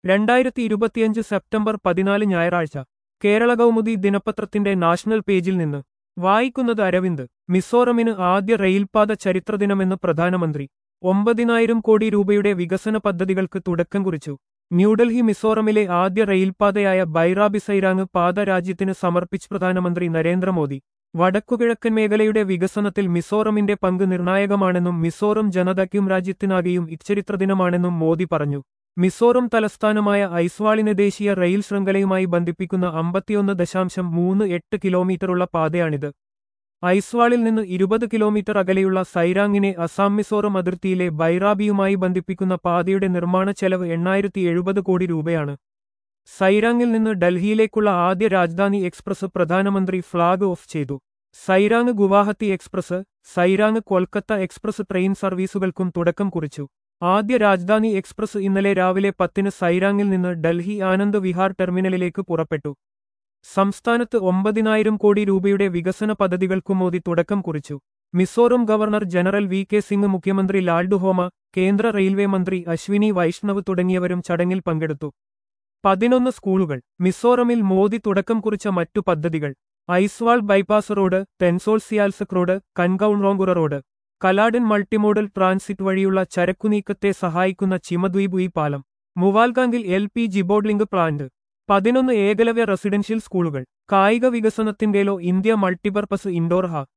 രണ്ടായിരത്തി ഇരുപത്തിയഞ്ച് സെപ്റ്റംബർ പതിനാല് ഞായറാഴ്ച കേരള കൗമുദി ദിനപത്രത്തിന്റെ നാഷണൽ പേജിൽ നിന്ന് വായിക്കുന്നത് അരവിന്ദ് മിസോറമിന് ആദ്യ റെയിൽപാത ചരിത്രദിനമെന്ന് പ്രധാനമന്ത്രി ഒമ്പതിനായിരം കോടി രൂപയുടെ വികസന പദ്ധതികൾക്ക് തുടക്കം കുറിച്ചു ന്യൂഡൽഹി മിസോറമിലെ ആദ്യ റെയിൽപാതയായ ബൈറാബിസൈരാങ് പാത രാജ്യത്തിന് സമർപ്പിച്ച് പ്രധാനമന്ത്രി നരേന്ദ്രമോദി വടക്കുകിഴക്കൻ മേഖലയുടെ വികസനത്തിൽ മിസോറമിന്റെ പങ്ക് നിർണായകമാണെന്നും മിസോറം ജനതയ്ക്കും രാജ്യത്തിനാകെയും ഇച്ചരിത്രദിനമാണെന്നും മോദി പറഞ്ഞു മിസോറം തലസ്ഥാനമായ ഐസ്വാളിനെ ദേശീയ റെയിൽ ശൃംഖലയുമായി ബന്ധിപ്പിക്കുന്ന അമ്പത്തിയൊന്ന് ദശാംശം മൂന്ന് എട്ട് കിലോമീറ്ററുള്ള പാതയാണിത് ഐസ്വാളിൽ നിന്ന് ഇരുപത് കിലോമീറ്റർ അകലെയുള്ള സൈരാങ്ങിനെ അസാം മിസോറം അതിർത്തിയിലെ ബൈറാബിയുമായി ബന്ധിപ്പിക്കുന്ന പാതയുടെ നിർമ്മാണ ചെലവ് എണ്ണായിരത്തി എഴുപത് കോടി രൂപയാണ് സൈരാങ്ങിൽ നിന്ന് ഡൽഹിയിലേക്കുള്ള ആദ്യ രാജധാനി എക്സ്പ്രസ് പ്രധാനമന്ത്രി ഫ്ളാഗ് ഓഫ് ചെയ്തു Sairang Guwahati express Sairang Kolkata express train സർവീസുകൾക്കും തുടക്കം കുറിച്ചു ആദ്യ രാജധാനി എക്സ്പ്രസ് ഇന്നലെ രാവിലെ പത്തിന് സൈരാങ്ങിൽ നിന്ന് ഡൽഹി ആനന്ദ് വിഹാർ ടെർമിനലിലേക്ക് പുറപ്പെട്ടു സംസ്ഥാനത്ത് ഒമ്പതിനായിരം കോടി രൂപയുടെ വികസന പദ്ധതികൾക്കും മോദി തുടക്കം കുറിച്ചു Mizoram governor general V K Singh മുഖ്യമന്ത്രി ലാൽഡുഹോമ കേന്ദ്ര റെയിൽവേ മന്ത്രി അശ്വിനി വൈഷ്ണവ് തുടങ്ങിയവരും ചടങ്ങിൽ പങ്കെടുത്തു പതിനൊന്ന് സ്കൂളുകൾ മിസോറമിൽ മോദി തുടക്കം കുറിച്ച മറ്റു പദ്ധതികൾ Aizawl bypass road Thenzawl Sialsuk road Khankawn Rongura road Kaladan multimodal transit വഴിയുള്ള ചരക്കുനീക്കത്തെ സഹായിക്കുന്ന ചിമദ്വീപ് പാലം മുവാൽഗാങ്കിൽ എൽ പി ജിബോഡ്ലിംഗ് പ്ലാന്റ് പതിനൊന്ന് ഏകലവ്യ റെസിഡൻഷ്യൽ സ്കൂളുകൾ കായിക വികസനത്തിന്റെലോ ഇന്ത്യ മൾട്ടിപർപ്പസ് ഇൻഡോർ ഹാ